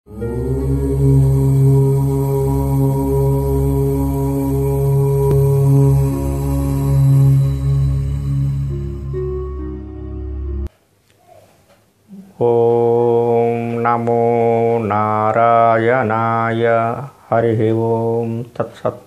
ఓం నమో నారాయణాయ హరి ఓం తత్సత్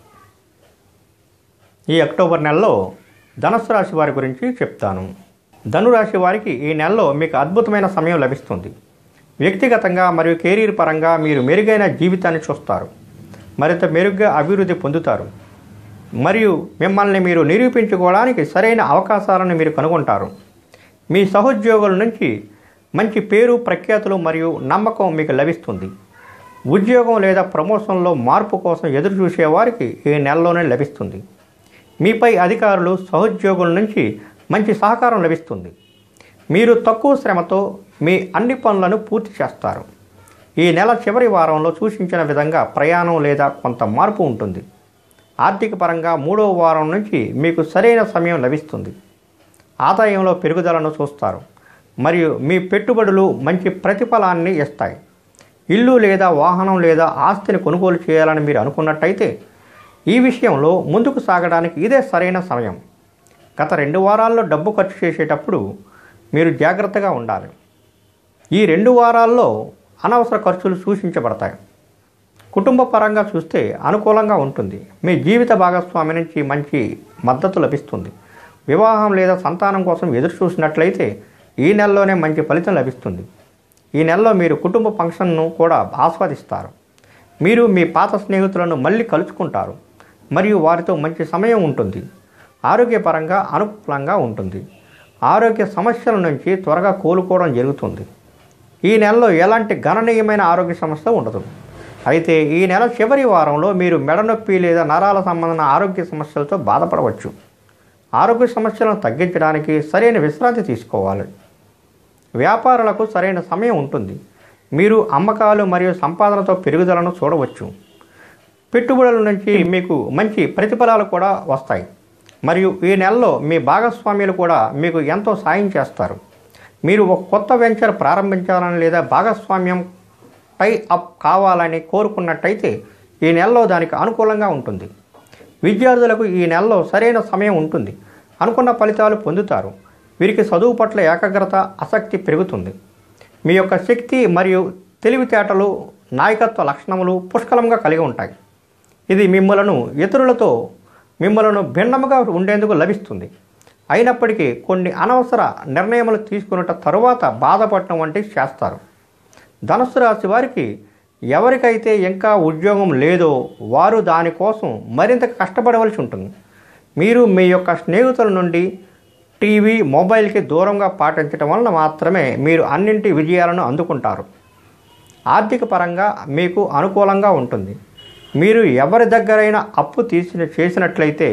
ఈ అక్టోబర్ నెలలో ధనుసు రాశి వారి గురించి చెప్తాను ధనురాశి వారికి ఈ నెలలో మీకు అద్భుతమైన సమయం లభిస్తుంది వ్యక్తిగతంగా మరియు కెరీర్ పరంగా మీరు మెరుగైన జీవితాన్ని చూస్తారు మరింత మెరుగ్గా అభివృద్ధి పొందుతారు మరియు మిమ్మల్ని మీరు నిరూపించుకోవడానికి సరైన అవకాశాలను మీరు కనుగొంటారు మీ సహోద్యోగుల నుంచి మంచి పేరు ప్రఖ్యాతులు మరియు నమ్మకం మీకు లభిస్తుంది ఉద్యోగం లేదా ప్రమోషన్లో మార్పు కోసం ఎదురు చూసే వారికి ఈ నెలలోనే లభిస్తుంది మీపై అధికారులు సహోద్యోగుల నుంచి మంచి సహకారం లభిస్తుంది మీరు తక్కువ శ్రమతో మీ అన్ని పనులను పూర్తి చేస్తారు ఈ నెల చివరి వారంలో సూచించిన విధంగా ప్రయాణం లేదా కొంత మార్పు ఉంటుంది ఆర్థిక పరంగా మూడవ వారం నుంచి మీకు సరైన సమయం లభిస్తుంది ఆదాయంలో పెరుగుదలను చూస్తారు మరియు మీ పెట్టుబడులు మంచి ప్రతిఫలాన్ని ఇస్తాయి ఇల్లు లేదా వాహనం లేదా ఆస్తిని కొనుగోలు చేయాలని మీరు అనుకున్నట్టయితే ఈ విషయంలో ముందుకు సాగడానికి ఇదే సరైన సమయం గత రెండు వారాల్లో డబ్బు ఖర్చు చేసేటప్పుడు మీరు జాగ్రత్తగా ఉండాలి ఈ రెండు వారాల్లో అనవసర ఖర్చులు సూచించబడతాయి కుటుంబ పరంగా చూస్తే అనుకూలంగా ఉంటుంది మీ జీవిత భాగస్వామి నుంచి మంచి మద్దతు లభిస్తుంది వివాహం లేదా సంతానం కోసం ఎదురు చూసినట్లయితే ఈ నెలలోనే మంచి ఫలితం లభిస్తుంది ఈ నెలలో మీరు కుటుంబ ఫంక్షన్ను కూడా ఆస్వాదిస్తారు మీరు మీ పాత స్నేహితులను మళ్ళీ కలుసుకుంటారు మరియు వారితో మంచి సమయం ఉంటుంది ఆరోగ్యపరంగా అనుకూలంగా ఉంటుంది ఆరోగ్య సమస్యల నుంచి త్వరగా కోలుకోవడం జరుగుతుంది ఈ నెలలో ఎలాంటి గణనీయమైన ఆరోగ్య సమస్య ఉండదు అయితే ఈ నెల చివరి వారంలో మీరు మెడ నొప్పి లేదా నరాల సంబంధమైన ఆరోగ్య సమస్యలతో బాధపడవచ్చు ఆరోగ్య సమస్యలను తగ్గించడానికి సరైన విశ్రాంతి తీసుకోవాలి వ్యాపారులకు సరైన సమయం ఉంటుంది మీరు అమ్మకాలు మరియు సంపాదనతో పెరుగుదలను చూడవచ్చు పెట్టుబడుల నుంచి మీకు మంచి ప్రతిఫలాలు కూడా వస్తాయి మరియు ఈ నెలలో మీ భాగస్వామ్యులు కూడా మీకు ఎంతో సాయం చేస్తారు మీరు ఒక కొత్త వెంచర్ ప్రారంభించాలని లేదా భాగస్వామ్యం పై అప్ కావాలని కోరుకున్నట్టయితే ఈ నెలలో దానికి అనుకూలంగా ఉంటుంది విద్యార్థులకు ఈ నెలలో సరైన సమయం ఉంటుంది అనుకున్న ఫలితాలు పొందుతారు వీరికి చదువు పట్ల ఏకాగ్రత ఆసక్తి పెరుగుతుంది మీ యొక్క శక్తి మరియు తెలివితేటలు నాయకత్వ లక్షణములు పుష్కలంగా కలిగి ఉంటాయి ఇది మిమ్మలను ఇతరులతో మిమ్మలను భిన్నముగా ఉండేందుకు లభిస్తుంది అయినప్పటికీ కొన్ని అనవసర నిర్ణయములు తీసుకున్నట తరువాత బాధపడటం వంటివి చేస్తారు ధనుసు రాశి వారికి ఎవరికైతే ఇంకా ఉద్యోగం లేదో వారు దానికోసం మరింత కష్టపడవలసి ఉంటుంది మీరు మీ యొక్క స్నేహితుల నుండి టీవీ మొబైల్కి దూరంగా పాటించడం వలన మాత్రమే మీరు అన్నింటి విజయాలను అందుకుంటారు ఆర్థిక పరంగా మీకు అనుకూలంగా ఉంటుంది మీరు ఎవరి దగ్గరైనా అప్పు తీసిన చేసినట్లయితే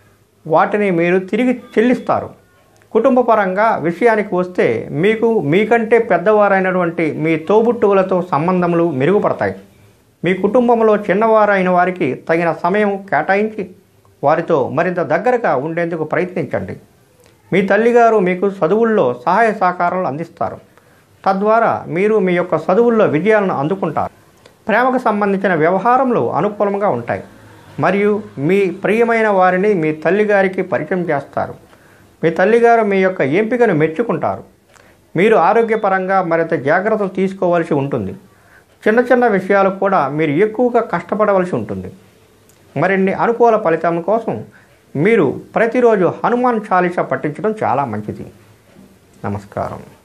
వాటిని మీరు తిరిగి చెల్లిస్తారు కుటుంబ పరంగా విషయానికి వస్తే మీకు మీకంటే పెద్దవారైనటువంటి మీ తోబుట్టువులతో సంబంధములు మెరుగుపడతాయి మీ కుటుంబంలో చిన్నవారైన వారికి తగిన సమయం కేటాయించి వారితో మరింత దగ్గరగా ఉండేందుకు ప్రయత్నించండి మీ తల్లిగారు మీకు చదువుల్లో సహాయ సహకారాలు అందిస్తారు తద్వారా మీరు మీ యొక్క చదువుల్లో విజయాలను అందుకుంటారు ప్రేమకు సంబంధించిన వ్యవహారంలో అనుకూలంగా ఉంటాయి మరియు మీ ప్రియమైన వారిని మీ తల్లిగారికి పరిచయం చేస్తారు మీ తల్లిగారు మీ యొక్క ఎంపికను మెచ్చుకుంటారు మీరు ఆరోగ్యపరంగా మరింత జాగ్రత్తలు తీసుకోవాల్సి ఉంటుంది చిన్న చిన్న విషయాలు కూడా మీరు ఎక్కువగా కష్టపడవలసి ఉంటుంది మరిన్ని అనుకూల ఫలితం కోసం మీరు ప్రతిరోజు హనుమాన్ చాలీసా పఠించడం చాలా మంచిది నమస్కారం